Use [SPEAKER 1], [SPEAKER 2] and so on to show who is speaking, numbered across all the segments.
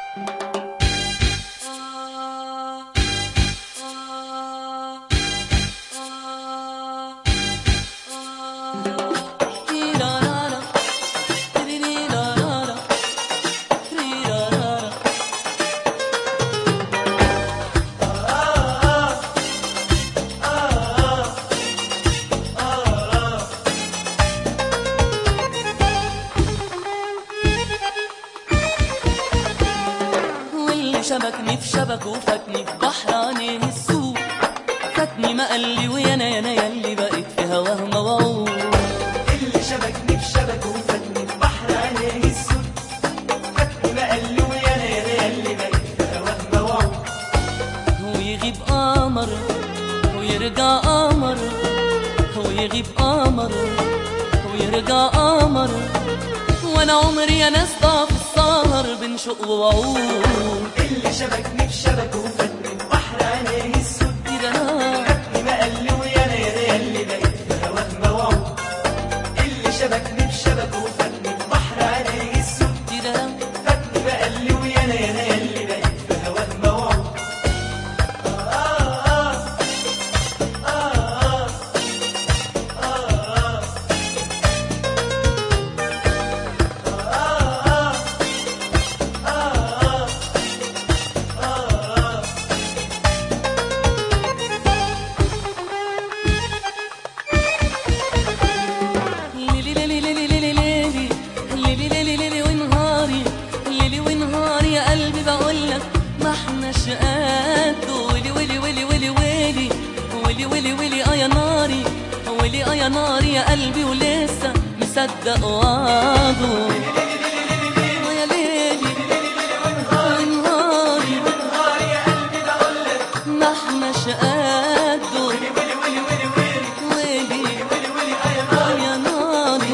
[SPEAKER 1] واللي شبكني في شبك وفاتني في بحر عينيه السوق فاتني ما قال لي ويانا يانا ياللي بقيت في هواه موعود
[SPEAKER 2] اللي شبكني في شبك وفاتني في بحر عينيه السود فاتني ما قال له يا انا يا انا اللي بقيت في هواه موعود
[SPEAKER 1] ويغيب قمر ويرجع قمر ويغيب قمر ويرجع قمر وانا عمري يا ناس ضعف السهر بين شوق ووعود
[SPEAKER 2] اللي شبكني في شبك وفاتني في بحر عينيه السود
[SPEAKER 1] كده أنا
[SPEAKER 2] فاتني ما قال له يا انا يا انا اللي بقيت في هواه موعود اللي شبكني في شبك وفاتني في بحر عينيه السود
[SPEAKER 1] كده أنا
[SPEAKER 2] فاتني ما قال له يا انا يا انا اللي بقيت في هواه موعود
[SPEAKER 1] ليلي ليلي ليلي ليلي ليلي ليلي ليلي ليلي ونهاري ليلي ونهاري يا قلبي بقولك ما احناش قده ويلي ويلي ويلي ويلي ويلي ويلي ويلي ويلي اه يا ناري ويلي اه يا ناري يا قلبي ولسه مصدق وعده آه يا ليلي ونهاري ما احناش قده ويلي آه يا ناري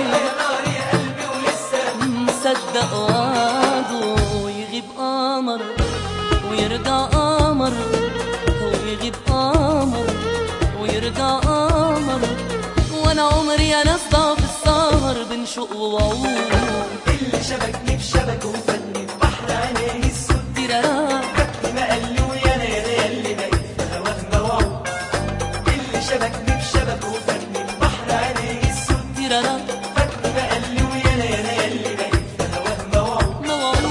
[SPEAKER 1] مصدق وعده ويغيب قمر ويرجع قمر ويغيب قمر ويرجع قمر وانا عمري يا ناس ضعف السهر بين شوق ووعود
[SPEAKER 2] اللي شبكني في شبك وفاتني في بحر عينيه السود
[SPEAKER 1] تيرارا
[SPEAKER 2] فاتني ما قال له يا انا يا انا اللي بقيت في هواه موعود اللي شبكني في شبك وفاتني في بحر عينيه السود
[SPEAKER 1] تيرارا
[SPEAKER 2] فاتني ما قال له يا انا يا انا اللي بقيت في هواه موعود
[SPEAKER 1] موعود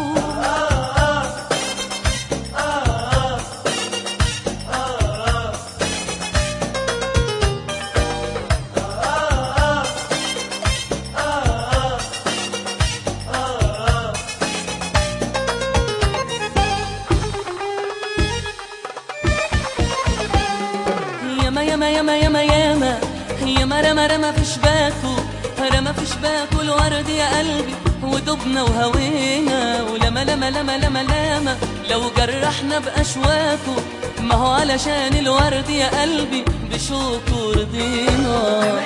[SPEAKER 1] ياما ياما ياما ياما ياما ياما رمى رمى في شباكه رمى في شباكه الورد يا قلبي ودبنا وهوينا ولما لما لما لما لما لو جرحنا بأشواكه ما هو علشان الورد يا قلبي بشوكه رضينا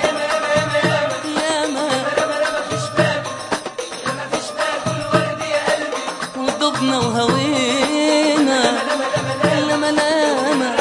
[SPEAKER 1] ياما ودبنا وهوينا لما لما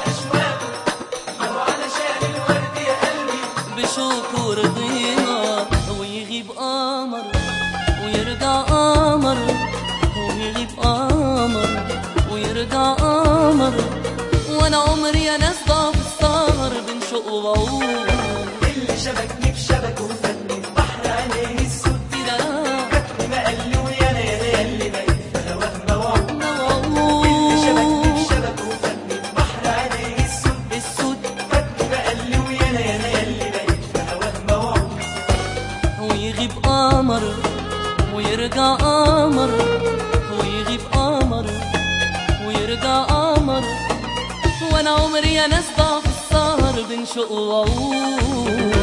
[SPEAKER 1] بشوك ورضينا ويغيب قمر ويرجع قمر ويغيب قمر ويرجع قمر وانا عمري يا ناس ضعف السهر بين شوق ووعود
[SPEAKER 2] اللي شبكني في شبك وفاتني في بحر عينيه السود
[SPEAKER 1] تيرارا
[SPEAKER 2] فاتني ما قال له يا انا يا انا اللي بقيت في هواه موعود اللي شبكني في
[SPEAKER 1] موعود
[SPEAKER 2] شبك وفاتني في بحر عينيه السود
[SPEAKER 1] السود
[SPEAKER 2] فاتني ما قال له يا انا يا انا اللي بقيت في هواه موعود
[SPEAKER 1] ويغيب قمر ويرجع قمر ويغيب قمر ويرجع قمر وانا عمري يا ناس ضعف السهر بين شوق وعود